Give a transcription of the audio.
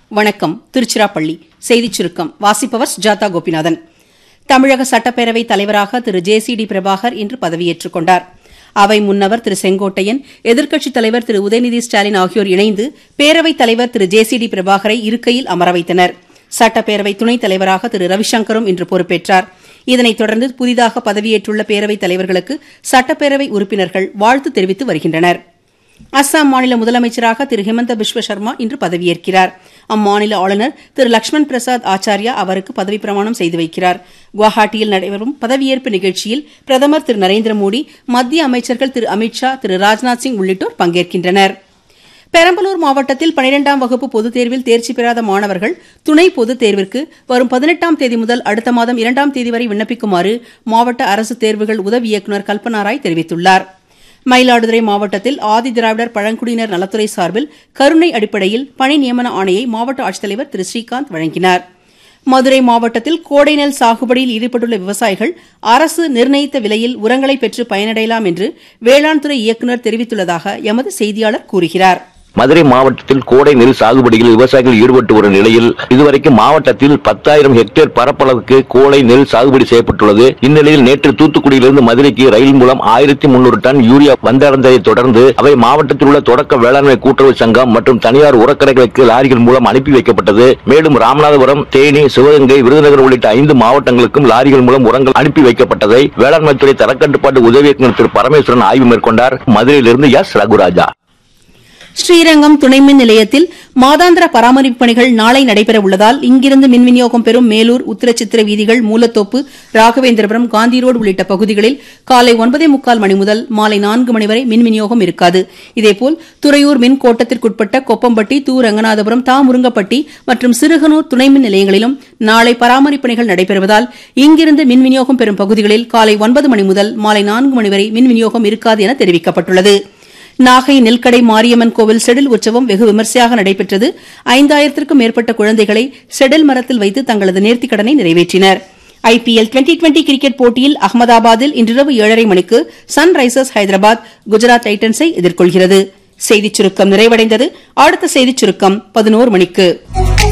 வணக்கம் திருச்சிராப்பள்ளி செய்திச் சுருக்கம் வாசிப்பவர் ஜாதா கோபிநாதன் தமிழக சட்டப்பேரவைத் தலைவராக Thiru J C D Prabhakar இன்று பதவியேற்றுக் கொண்டார் அவை முன்னவர் திரு செங்கோட்டையன் எதிர்க்கட்சித் தலைவர் திரு உதயநிதி ஸ்டாலின் ஆகியோர் இணைந்து பேரவைத் தலைவர் திரு ஜே சி டி பிரபாகரை இருக்கையில் அமர வைத்தனர் சட்டப்பேரவை துணைத் தலைவராக திரு ரவிசங்கரும் இன்று பொறுப்பேற்றார் இதனைத் தொடர்ந்து புதிதாக பதவியேற்றுள்ள பேரவைத் தலைவர்களுக்கு சட்டப்பேரவை உறுப்பினர்கள் வாழ்த்து தெரிவித்து வருகின்றனர் அஸ்ஸாம் மாநில முதலமைச்சராக திரு ஹிமந்த பிஸ்வ சர்மா இன்று பதவியேற்கிறார் அம்மாநில ஆளுநர் திரு லக்ஷ்மண் பிரசாத் ஆச்சாரியா அவருக்கு பதவிப் பிரமாணம் செய்து வைக்கிறார் குவஹாட்டியில் நடைபெறும் பதவியேற்பு நிகழ்ச்சியில் பிரதமர் திரு நரேந்திர மோடி மத்திய அமைச்சர்கள் திரு அமித் ஷா திரு ராஜ்நாத் சிங் உள்ளிட்டோர் பங்கேற்கின்றனர் பெரம்பலூர் மாவட்டத்தில் பனிரெண்டாம் வகுப்பு பொதுத் தேர்வில் தேர்ச்சி பெறாத மாணவர்கள் துணை பொதுத் தேர்விற்கு வரும் பதினெட்டாம் தேதி முதல் அடுத்த மாதம் இரண்டாம் தேதி வரை விண்ணப்பிக்குமாறு மாவட்ட அரசு தேர்வுகள் உதவி இயக்குநர் கல்பனாராய் தெரிவித்துள்ளார் மயிலாடுதுறை மாவட்டத்தில் ஆதி திராவிடர் பழங்குடியினர் நலத்துறை சார்பில் கருணை அடிப்படையில் பணி நியமன ஆணையை மாவட்ட ஆட்சித்தலைவர் திரு ஸ்ரீகாந்த் வழங்கினார் மதுரை மாவட்டத்தில் கோடை நெல் சாகுபடியில் ஈடுபட்டுள்ள விவசாயிகள் அரசு நிர்ணயித்த விலையில் உரங்களை பெற்று பயனடையலாம் என்று வேளாண் துறை இயக்குநர் தெரிவித்துள்ளதாக எமது செய்தியாளர் கூறுகிறார் மதுரை மாவட்டத்தில் கோடை நெல் சாகுபடியில் விவசாயிகள் ஈடுபட்டு வரும் நிலையில் இதுவரைக்கும் மாவட்டத்தில் பத்தாயிரம் ஹெக்டேர் பரப்பளவுக்கு கோடை நெல் சாகுபடி செய்யப்பட்டுள்ளது இந்நிலையில் நேற்று தூத்துக்குடியிலிருந்து மதுரைக்கு ரயில் மூலம் ஆயிரத்தி முன்னூறு டன் யூரியா வந்தடைந்ததை தொடர்ந்து அவை மாவட்டத்தில் உள்ள தொடக்க வேளாண்மை கூட்டுறவு சங்கம் மற்றும் தனியார் உரக்கடைகளுக்கு லாரிகள் மூலம் அனுப்பி வைக்கப்பட்டது மேலும் ராமநாதபுரம் தேனி சிவகங்கை விருதுநகர் உள்ளிட்ட ஐந்து மாவட்டங்களுக்கும் லாரிகள் மூலம் உரங்கள் அனுப்பி வைக்கப்பட்டதை வேளாண்மைத்துறை தரக்கட்டுப்பாட்டு உதவி இயக்குநர் திரு பரமேஸ்வரன் ஆய்வு மேற்கொண்டார் மதுரையிலிருந்து எஸ் ரகுராஜா ஸ்ரீரங்கம் துணை மின் நிலையத்தில் மாதாந்திர பராமரிப்பு பணிகள் நாளை நடைபெற உள்ளதால் இங்கிருந்து மின் விநியோகம் பெறும் மேலூர் உத்திரச்சித்திர வீதிகள் மூலத்தோப்பு ராகவேந்திரபுரம் காந்தி ரோடு உள்ளிட்ட பகுதிகளில் காலை ஒன்பதே முக்கால் மணி முதல் மாலை நான்கு மணி வரை மின் விநியோகம் இருக்காது இதேபோல் துறையூர் மின் கோட்டத்திற்குட்பட்ட கொப்பம்பட்டி தூ ரங்கநாதபுரம் தா முருங்கப்பட்டி மற்றும் சிறுகனூர் துணை மின் நிலையங்களிலும் நாளை பராமரிப்பு பணிகள் நடைபெறுவதால் இங்கிருந்து மின் விநியோகம் பெறும் பகுதிகளில் காலை ஒன்பது மணி முதல் மாலை நான்கு மணி வரை மின் விநியோகம் இருக்காது என தெரிவிக்கப்பட்டுள்ளது நாகை நெல்கடை மாரியம்மன் கோவில் செடில் உற்சவம் வெகு விமர்சையாக நடைபெற்றது ஐந்தாயிரத்திற்கும் மேற்பட்ட குழந்தைகளை செடில் மரத்தில் வைத்து தங்களது நேர்த்திக் கடனை நிறைவேற்றினர் ஐபிஎல் டுவெண்டி டுவெண்டி கிரிக்கெட் போட்டியில் அகமதாபாத்தில் இன்றிரவு ஏழரை மணிக்கு சன்ரைசர்ஸ் ஹைதராபாத் குஜராத் டைட்டன்ஸை எதிர்கொள்கிறது செய்திச் சுருக்கம் நிறைவடைந்தது அடுத்த செய்திச் சுருக்கம் பதினோரு மணிக்கு